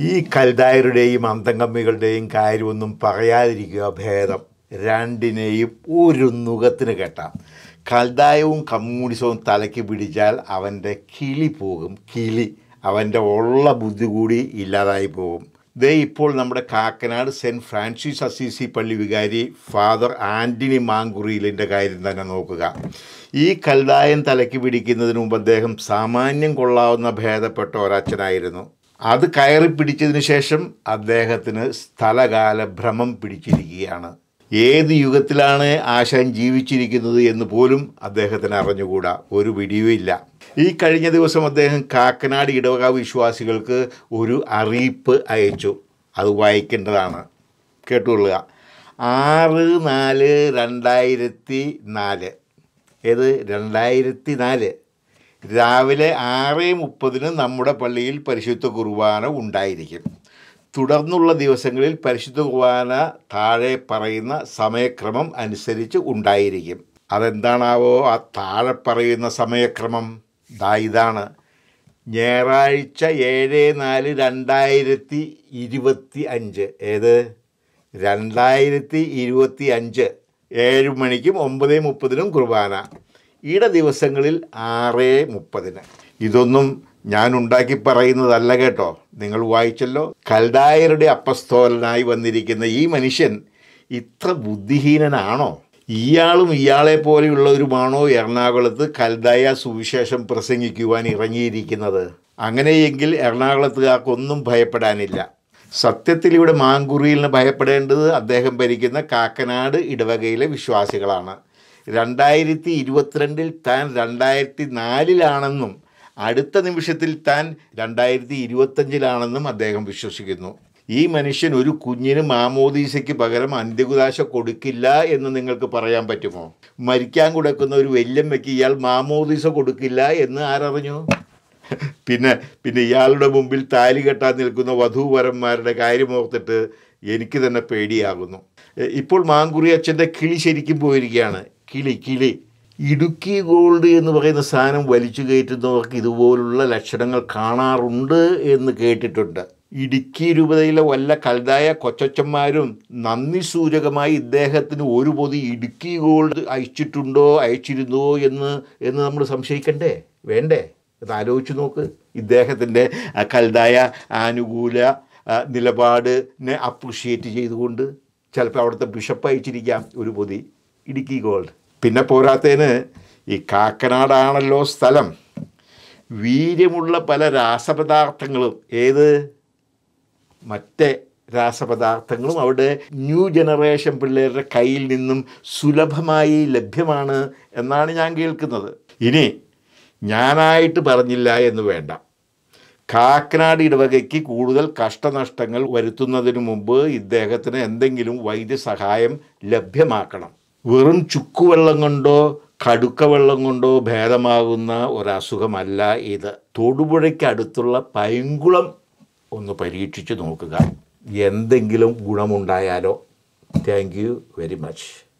ഈ കൽദായരുടെയും അന്തംഗമ്മികളുടെയും കാര്യമൊന്നും പറയാതിരിക്കുക ഭേദം രണ്ടിനെയും ഒരു നുഖത്തിന് കെട്ടാം കൽദായവും കമ്മ്യൂണിസവും തലയ്ക്ക് പിടിച്ചാൽ അവൻ്റെ കിളി പോകും കിളി അവൻ്റെ ഉള്ള ബുദ്ധി കൂടി ഇല്ലാതായി പോകും ദേ ഇപ്പോൾ നമ്മുടെ കാക്കനാട് സെൻറ്റ് ഫ്രാൻസിസ് അസീസി പള്ളി വികാരി ഫാദർ ആൻ്റണി മാങ്കുറിയിലിൻ്റെ കാര്യം തന്നെ നോക്കുക ഈ കൽദായൻ തലയ്ക്ക് പിടിക്കുന്നതിന് മുമ്പ് അദ്ദേഹം സാമാന്യം കൊള്ളാവുന്ന ഭേദപ്പെട്ട ഒരച്ഛനായിരുന്നു അത് കയറി പിടിച്ചതിന് ശേഷം അദ്ദേഹത്തിന് സ്ഥലകാല ഭ്രമം പിടിച്ചിരിക്കുകയാണ് ഏത് യുഗത്തിലാണ് ആശാൻ ജീവിച്ചിരിക്കുന്നത് എന്ന് പോലും അദ്ദേഹത്തിന് അറിഞ്ഞുകൂടാ ഒരു പിടിയുമില്ല ഈ കഴിഞ്ഞ ദിവസം അദ്ദേഹം കാക്കനാട് ഇടവക വിശ്വാസികൾക്ക് ഒരു അറിയിപ്പ് അയച്ചു അത് വായിക്കേണ്ടതാണ് കേട്ടുകൊള്ളുക ആറ് നാല് രണ്ടായിരത്തി നാല് ഏത് രണ്ടായിരത്തി നാല് രാവിലെ ആറ് മുപ്പതിന് നമ്മുടെ പള്ളിയിൽ പരിശുദ്ധ കുർബാന ഉണ്ടായിരിക്കും തുടർന്നുള്ള ദിവസങ്ങളിൽ പരിശുദ്ധ കുർബാന താഴെ പറയുന്ന സമയക്രമം അനുസരിച്ച് ഉണ്ടായിരിക്കും അതെന്താണാവോ ആ താഴെ പറയുന്ന സമയക്രമം ദാ ഇതാണ് ഞായറാഴ്ച ഏഴ് നാല് രണ്ടായിരത്തി ഇരുപത്തി അഞ്ച് ഏത് രണ്ടായിരത്തി ഇരുപത്തി അഞ്ച് ഏഴ് മണിക്കും ഒമ്പത് മുപ്പതിനും കുർബാന ഇട ദിവസങ്ങളിൽ ആറ് മുപ്പതിന് ഇതൊന്നും ഞാൻ ഉണ്ടാക്കി പറയുന്നതല്ല കേട്ടോ നിങ്ങൾ വായിച്ചല്ലോ കൽദായരുടെ അപ്പസ്തോലനായി വന്നിരിക്കുന്ന ഈ മനുഷ്യൻ ഇത്ര ബുദ്ധിഹീനനാണോ ഇയാളും ഇയാളെ പോലെയുള്ളവരുമാണോ എറണാകുളത്ത് കൽദായ സുവിശേഷം പ്രസംഗിക്കുവാൻ ഇറങ്ങിയിരിക്കുന്നത് അങ്ങനെയെങ്കിൽ എറണാകുളത്തുകാർക്കൊന്നും ഭയപ്പെടാനില്ല സത്യത്തിൽ ഇവിടെ മാങ്കുറിയിലിന് ഭയപ്പെടേണ്ടത് അദ്ദേഹം ഭരിക്കുന്ന കാക്കനാട് ഇടവകയിലെ വിശ്വാസികളാണ് രണ്ടായിരത്തി ഇരുപത്തിരണ്ടിൽ താൻ രണ്ടായിരത്തി നാലിലാണെന്നും അടുത്ത നിമിഷത്തിൽ താൻ രണ്ടായിരത്തി ഇരുപത്തഞ്ചിലാണെന്നും അദ്ദേഹം വിശ്വസിക്കുന്നു ഈ മനുഷ്യൻ ഒരു കുഞ്ഞിന് മാമോദീസയ്ക്ക് പകരം അന്ത്യകുദാശ കൊടുക്കില്ല എന്ന് നിങ്ങൾക്ക് പറയാൻ പറ്റുമോ മരിക്കാൻ കൊടുക്കുന്ന ഒരു വല്യമ്മയ്ക്ക് ഇയാൾ മാമോദീസ കൊടുക്കില്ല എന്ന് ആരറിഞ്ഞു പിന്നെ പിന്നെ ഇയാളുടെ മുമ്പിൽ താലി കെട്ടാൻ നിൽക്കുന്ന വധൂവരന്മാരുടെ കാര്യമോർത്തിട്ട് എനിക്ക് തന്നെ പേടിയാകുന്നു എ, ഇപ്പോൾ മാങ്കുറി അച്ഛൻ്റെ കിളി ശരിക്കും പോയിരിക്കുകയാണ് കിളി കിളി ഇടുക്കി ഗോൾഡ് എന്ന് പറയുന്ന സാധനം വലിച്ചു കയറ്റുന്നവർക്ക് ഇതുപോലുള്ള ലക്ഷണങ്ങൾ കാണാറുണ്ട് എന്ന് കേട്ടിട്ടുണ്ട് ഇടുക്കി രൂപതയിലെ വല്ല കൽതായ കൊച്ചച്ചന്മാരും നന്ദി സൂചകമായി ഇദ്ദേഹത്തിന് ഒരു പൊതി ഇടുക്കി ഗോൾഡ് അയച്ചിട്ടുണ്ടോ അയച്ചിരുന്നോ എന്ന് എന്ന് നമ്മൾ സംശയിക്കണ്ടേ വേണ്ടേ അത് ആലോചിച്ച് നോക്ക് ഇദ്ദേഹത്തിൻ്റെ ആ കൽതായ ആനുകൂല ആ, നിലപാടിനെ അപ്രിഷിയേറ്റ് ചെയ്തുകൊണ്ട് ചിലപ്പോൾ അവിടുത്തെ ബിഷപ്പ് അയച്ചിരിക്കാം ഒരു പൊതി ഇടുക്കി ഗോൾഡ് പിന്നെ പോരാത്തതിന് ഈ കാക്കനാടാണല്ലോ സ്ഥലം വീര്യമുള്ള പല രാസപദാർത്ഥങ്ങളും ഏത് മറ്റേ രാസപദാർത്ഥങ്ങളും അവിടെ ന്യൂ ജനറേഷൻ പിള്ളേരുടെ കയ്യിൽ നിന്നും സുലഭമായി ലഭ്യമാണ് എന്നാണ് ഞാൻ കേൾക്കുന്നത് ഇനി ഞാനായിട്ട് പറഞ്ഞില്ല എന്ന് വേണ്ട കാക്കനാട് ഇടവകയ്ക്ക് കൂടുതൽ കഷ്ടനഷ്ടങ്ങൾ വരുത്തുന്നതിന് മുമ്പ് ഇദ്ദേഹത്തിന് എന്തെങ്കിലും വൈദ്യസഹായം ലഭ്യമാക്കണം വെറും ചുക്കുവെള്ളം കൊണ്ടോ കടുക്ക വെള്ളം കൊണ്ടോ ഭേദമാകുന്ന ഒരസുഖമല്ല ഇത് തൊടുപുഴയ്ക്ക് അടുത്തുള്ള പൈങ്കുളം ഒന്ന് പരീക്ഷിച്ച് നോക്കുക എന്തെങ്കിലും ഗുണമുണ്ടായാലോ താങ്ക് യു വെരി മച്ച്